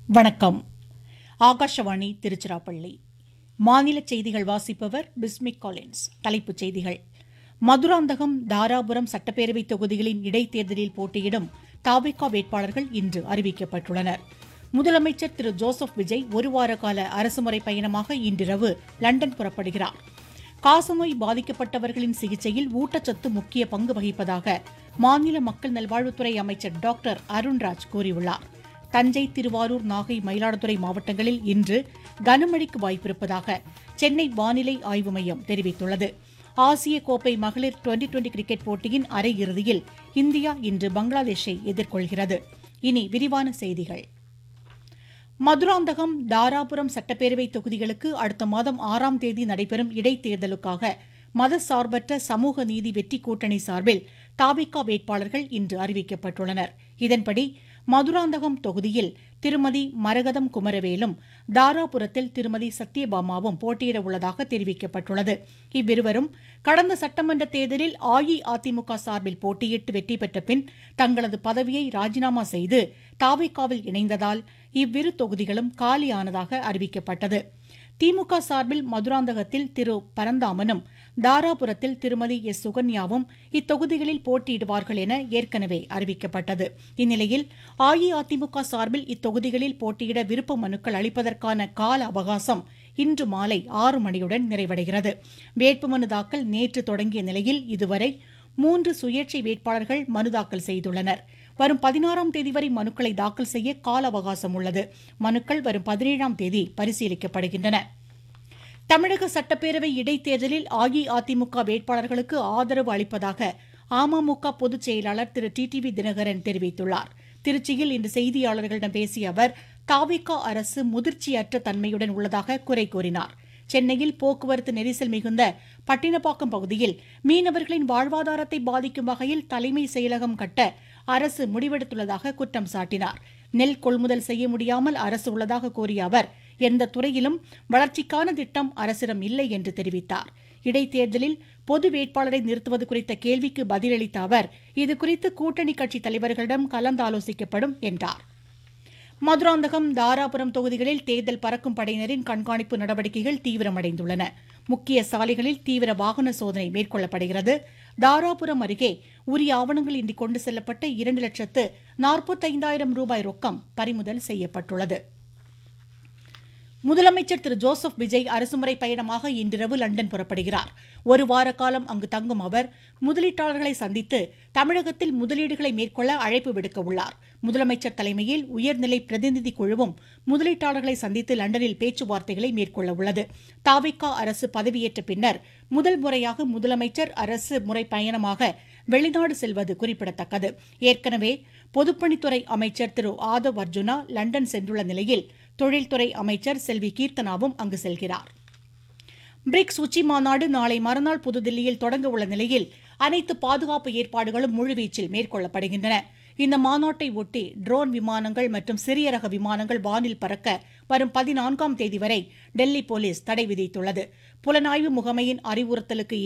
வணக்கம் ஆகாஷவாணி திருச்சிராப்பள்ளி மாநில செய்திகள் வாசிப்பவர் பிஸ்மிக் காலின்ஸ் தலைப்புச் செய்திகள் மதுராந்தகம் தாராபுரம் சட்டப்பேரவை தொகுதிகளின் இடைத்தேர்தலில் போட்டியிடும் தாவேகா வேட்பாளர்கள் இன்று அறிவிக்கப்பட்டுள்ளனர் முதலமைச்சர் திரு ஜோசப் விஜய் ஒருவார கால அரசுமுறை பயணமாக இன்றிரவு லண்டன் புறப்படுகிறார் காசநோய் பாதிக்கப்பட்டவர்களின் சிகிச்சையில் ஊட்டச்சத்து முக்கிய பங்கு வகிப்பதாக மாநில மக்கள் நல்வாழ்வுத்துறை அமைச்சர் டாக்டர் அருண்ராஜ் கூறியுள்ளார் தஞ்சை திருவாரூர் நாகை மயிலாடுதுறை மாவட்டங்களில் இன்று கனமழைக்கு வாய்ப்பிருப்பதாக சென்னை வானிலை ஆய்வு மையம் தெரிவித்துள்ளது ஆசிய கோப்பை மகளிர் டுவெண்டி டுவெண்டி கிரிக்கெட் போட்டியின் அரையிறுதியில் இந்தியா இன்று பங்களாதேஷை எதிர்கொள்கிறது இனி விரிவான செய்திகள் மதுராந்தகம் தாராபுரம் சட்டப்பேரவை தொகுதிகளுக்கு அடுத்த மாதம் ஆறாம் தேதி நடைபெறும் இடைத்தேர்தலுக்காக மதசார்பற்ற சமூக நீதி வெற்றி கூட்டணி சார்பில் தாபிகா வேட்பாளர்கள் இன்று அறிவிக்கப்பட்டுள்ளனர் இதன்படி மதுராந்தகம் தொகுதியில் திருமதி மரகதம் குமரவேலும் தாராபுரத்தில் திருமதி சத்யபாமாவும் போட்டியிட உள்ளதாக தெரிவிக்கப்பட்டுள்ளது இவ்விருவரும் கடந்த சட்டமன்ற தேர்தலில் அஇஅதிமுக சார்பில் போட்டியிட்டு வெற்றி பெற்ற பின் தங்களது பதவியை ராஜினாமா செய்து தாவேக்காவில் இணைந்ததால் இவ்விரு தொகுதிகளும் காலியானதாக அறிவிக்கப்பட்டது திமுக சார்பில் மதுராந்தகத்தில் திரு பரந்தாமனும் தாராபுரத்தில் திருமதி எஸ் சுகன்யாவும் இத்தொகுதிகளில் போட்டியிடுவார்கள் என ஏற்கனவே அறிவிக்கப்பட்டது இந்நிலையில் அஇஅதிமுக சார்பில் இத்தொகுதிகளில் போட்டியிட விருப்ப மனுக்கள் அளிப்பதற்கான கால அவகாசம் இன்று மாலை ஆறு மணியுடன் நிறைவடைகிறது வேட்புமனு தாக்கல் நேற்று தொடங்கிய நிலையில் இதுவரை மூன்று சுயேட்சை வேட்பாளர்கள் மனு தாக்கல் செய்துள்ளனர் வரும் பதினாறாம் தேதி வரை மனுக்களை தாக்கல் செய்ய கால அவகாசம் உள்ளது மனுக்கள் வரும் பதினேழாம் தேதி பரிசீலிக்கப்படுகின்றன தமிழக சட்டப்பேரவை இடைத்தேர்தலில் அஇஅதிமுக வேட்பாளர்களுக்கு ஆதரவு அளிப்பதாக அமமுக பொதுச் செயலாளர் திரு டிடிவி தினகரன் தெரிவித்துள்ளார் திருச்சியில் இன்று செய்தியாளர்களிடம் பேசிய அவர் தாவிகா அரசு முதிர்ச்சியற்ற தன்மையுடன் உள்ளதாக குறை கூறினார் சென்னையில் போக்குவரத்து நெரிசல் மிகுந்த பட்டினப்பாக்கம் பகுதியில் மீனவர்களின் வாழ்வாதாரத்தை பாதிக்கும் வகையில் தலைமை செயலகம் கட்ட அரசு முடிவெடுத்துள்ளதாக குற்றம் சாட்டினார் நெல் கொள்முதல் செய்ய முடியாமல் அரசு உள்ளதாக கூறிய அவர் எந்த துறையிலும் வளர்ச்சிக்கான திட்டம் அரசிடம் இல்லை என்று தெரிவித்தார் இடைத்தேர்தலில் பொது வேட்பாளரை நிறுத்துவது குறித்த கேள்விக்கு பதிலளித்த அவர் இதுகுறித்து கூட்டணி கட்சித் தலைவர்களிடம் கலந்தாலோசிக்கப்படும் என்றார் மதுராந்தகம் தாராபுரம் தொகுதிகளில் தேர்தல் பறக்கும் படையினரின் கண்காணிப்பு நடவடிக்கைகள் தீவிரமடைந்துள்ளன முக்கிய சாலைகளில் தீவிர வாகன சோதனை மேற்கொள்ளப்படுகிறது தாராபுரம் அருகே உரிய ஆவணங்கள் இன்றி கொண்டு செல்லப்பட்ட இரண்டு லட்சத்து நாற்பத்தைந்தாயிரம் ரூபாய் ரொக்கம் பறிமுதல் செய்யப்பட்டுள்ளது முதலமைச்சர் திரு ஜோசப் விஜய் அரசுமுறை பயணமாக இன்றிரவு லண்டன் புறப்படுகிறார் ஒரு வார காலம் அங்கு தங்கும் அவர் முதலீட்டாளர்களை சந்தித்து தமிழகத்தில் முதலீடுகளை மேற்கொள்ள அழைப்பு விடுக்க உள்ளார் முதலமைச்சர் தலைமையில் உயர்நிலை பிரதிநிதி குழுவும் முதலீட்டாளர்களை சந்தித்து லண்டனில் பேச்சுவார்த்தைகளை மேற்கொள்ள உள்ளது தாவிகா அரசு பதவியேற்ற பின்னர் முதல் முறையாக முதலமைச்சர் அரசு முறை பயணமாக வெளிநாடு செல்வது குறிப்பிடத்தக்கது ஏற்கனவே பொதுப்பணித்துறை அமைச்சர் திரு ஆதவ் அர்ஜுனா லண்டன் சென்றுள்ள நிலையில் தொழில்துறை அமைச்சர் செல்வி கீர்த்தனாவும் அங்கு செல்கிறார் பிரிக்ஸ் உச்சி மாநாடு நாளை மறுநாள் புதுதில்லியில் தொடங்க உள்ள நிலையில் அனைத்து பாதுகாப்பு ஏற்பாடுகளும் முழுவீச்சில் மேற்கொள்ளப்படுகின்றன இந்த மாநாட்டை ஒட்டி ட்ரோன் விமானங்கள் மற்றும் சிறிய ரக விமானங்கள் வானில் பறக்க வரும் பதினான்காம் தேதி வரை டெல்லி போலீஸ் தடை விதித்துள்ளது புலனாய்வு முகமையின் அறிவுறுத்தலுக்கு